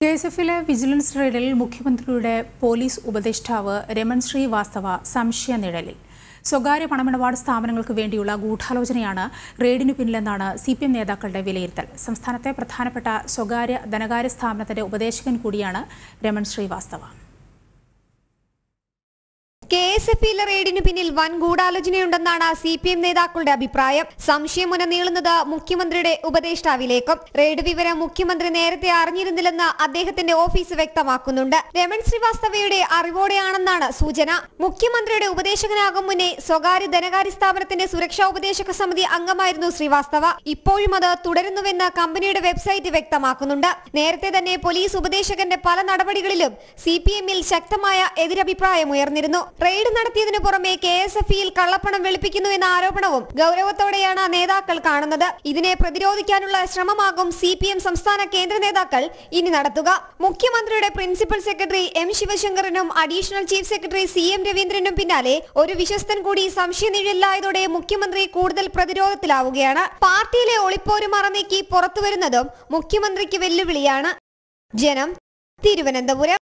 K S എഫിലെ vigilance റെയ്ഡിൽ മുഖ്യമന്ത്രിയുടെ പോലീസ് ഉപദേഷ്ടാവ് രമൺ ശ്രീവാസ്തവ സംശയ നിഴലിൽ സ്വകാര്യ പണമിടപാട് സ്ഥാപനങ്ങൾക്ക് വേണ്ടിയുള്ള ഗൂഢാലോചനയാണ് റെയ്ഡിനു പിന്നിലെന്നാണ് സി പി എം നേതാക്കളുടെ വിലയിരുത്തൽ സംസ്ഥാനത്തെ പ്രധാനപ്പെട്ട സ്വകാര്യ ധനകാര്യ സ്ഥാപനത്തിന്റെ ഉപദേശകൻ കൂടിയാണ് Raman Srivastava K S F ഇയിലെ റെയ്ഡിനു പിന്നിൽ വൻ ഗൂഢാലോചനയുണ്ടെന്നാണ് സി പി എം നേതാക്കളുടെ അഭിപ്രായം സംശയം മുന നീളുന്നത് മുഖ്യമന്ത്രിയുടെ ഉപദേഷ്ടാവിലേക്കും റെയ്ഡ് വിവരം മുഖ്യമന്ത്രി നേരത്തെ അറിഞ്ഞിരുന്നില്ലെന്ന് അദ്ദേഹത്തിന്റെ ഓഫീസ് വ്യക്തമാക്കുന്നുണ്ട് രമൺ ശ്രീവാസ്തവയുടെ അറിവോടെയാണെന്നാണ് സൂചന മുഖ്യമന്ത്രിയുടെ ഉപദേശകനാകും മുന്നേ സ്വകാര്യ ധനകാര്യ സ്ഥാപനത്തിന്റെ സുരക്ഷാ ഉപദേശക സമിതി അംഗമായിരുന്നു ശ്രീവാസ്തവ ഇപ്പോഴും അത് തുടരുന്നുവെന്ന് കമ്പനിയുടെ വെബ്സൈറ്റ് വ്യക്തമാക്കുന്നുണ്ട് നേരത്തെ തന്നെ പോലീസ് ഉപദേശകന്റെ പല നടപടികളിലും സി പി എമ്മിൽ ശക്തമായ എതിരഭിപ്രായം ഉയർന്നിരുന്നു റെയ്ഡ് നടത്തിയതിനു പുറമെ കെ എസ് എഫ് ഇയിൽ കള്ളപ്പണം വെളുപ്പിക്കുന്നു എന്ന ആരോപണവും ഗൗരവത്തോടെയാണ് നേതാക്കൾ കാണുന്നത് ഇതിനെ പ്രതിരോധിക്കാനുള്ള ശ്രമമാകും സി പി എം സംസ്ഥാന കേന്ദ്ര നേതാക്കൾ ഇനി നടത്തുക മുഖ്യമന്ത്രിയുടെ പ്രിൻസിപ്പൽ സെക്രട്ടറി എം ശിവശങ്കറിനും additional chief secretary C M രവീന്ദ്രനും പിന്നാലെ ഒരു വിശ്വസ്തൻ കൂടി സംശയനിഴലിലായതോടെ മുഖ്യമന്ത്രി കൂടുതൽ പ്രതിരോധത്തിലാവുകയാണ് പാർട്ടിയിലെ ഒളിപ്പോര് മറനീക്കി പുറത്തുവരുന്നതും മുഖ്യമന്ത്രിക്ക് വെല്ലുവിളിയാണ് ജനം തിരുവനന്തപുരം